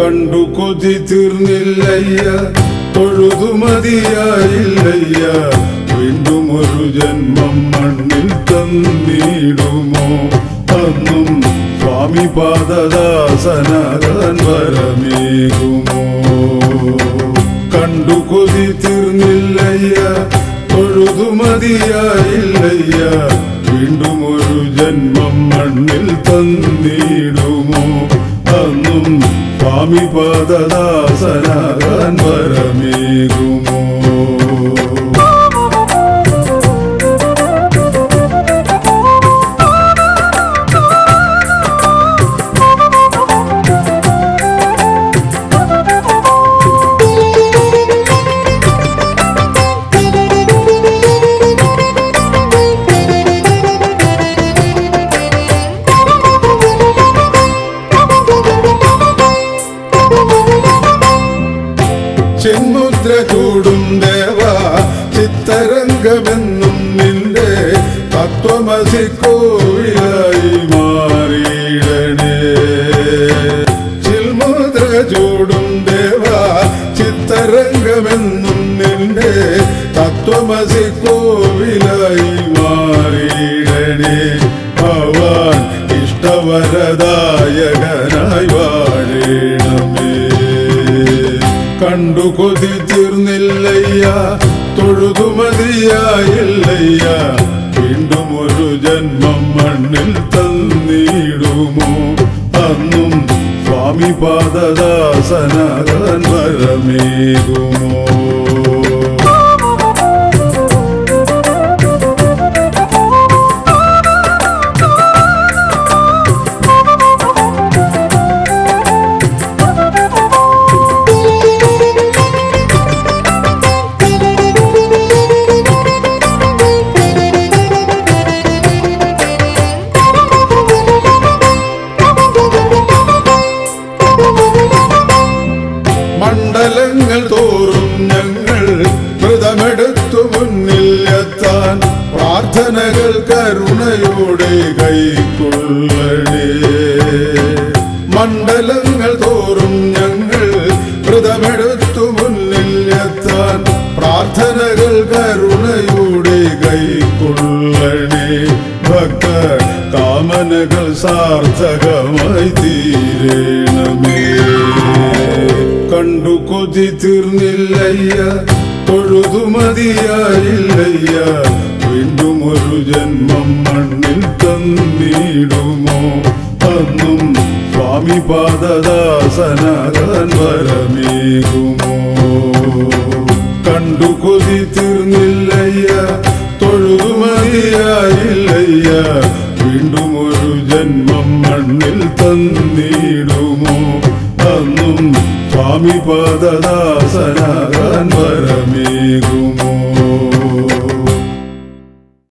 കണ്ടു കൊതി തീർന്നില്ലയ്യ തൊഴുതു മതിയായില്ലയ്യ വീണ്ടും ഒരു ജന്മം മണ്ണിൽ തന്നിടുമോ അന്നും സ്വാമി പാദദാസനാകാൻ വരമേകുമോ കണ്ടു കൊതി തീർന്നില്ലയ്യ തൊഴുതു മതിയായില്ലയ്യ വീണ്ടും ഒരു ജന്മം മണ്ണിൽ തന്നിടുമോ അന്നും സ്വാമി പാദദാസനാകാൻ വരമേകുമോ ചെന്മുദ്ര ചൂടും ദേവ ചിത്തരംഗമെന്നും നിന്റെ തത്വമസി കോവിലായി മാറിയിടണേ ചിൽമുദ്ര ചൂടും ദേവ ചിത്തരംഗമെന്നും നിന്റെ തത്വമസി കോവിലായി മാറിയിടണേ ഭവാൻ ഇഷ്ടവരദായകനായി വാഴണമേ കണ്ടു കൊതി തീർന്നില്ലയ്യ തൊഴുതു മതിയായില്ലയ്യ വീണ്ടും ഒരു ജന്മം മണ്ണിൽ തന്നിടുമോ അന്നും സ്വാമി പാദദാസനാകാൻ വരമേകുമോ മണ്ഡലങ്ങൾ തോറും ഞങ്ങൾ വ്രതമെടുത്തു മുന്നിൽ എത്താൻ പ്രാർത്ഥനകൾ കരുണയോടെ കൈക്കൊള്ളണേ മണ്ഡലങ്ങൾ തോറും ഞങ്ങൾ വ്രതമെടുത്തു മുന്നിൽ എത്താൻ പ്രാർത്ഥനകൾ കരുണയോടെ കൈക്കൊള്ളണേ ഭക്ത കാമനകൾ സാർത്ഥകമായി തീരണമേ കണ്ടു കൊതി തീർന്നില്ലയ്യ തൊഴുതു മതിയായില്ലയ്യ വീണ്ടും ഒരു ജന്മം മണ്ണിൽ തന്നിടുമോ അന്നും സ്വാമി പാദദാസനാകാൻ വരമേകുമോ കണ്ടു കൊതി തീർന്നില്ലയ്യ തൊഴുതു മതിയായില്ലയ്യ വീണ്ടും ഒരു ജന്മം മണ്ണിൽ തന്നിടുമോ അന്നും സ്വാമി പാദദാസനാകാൻ വരമേകുമോ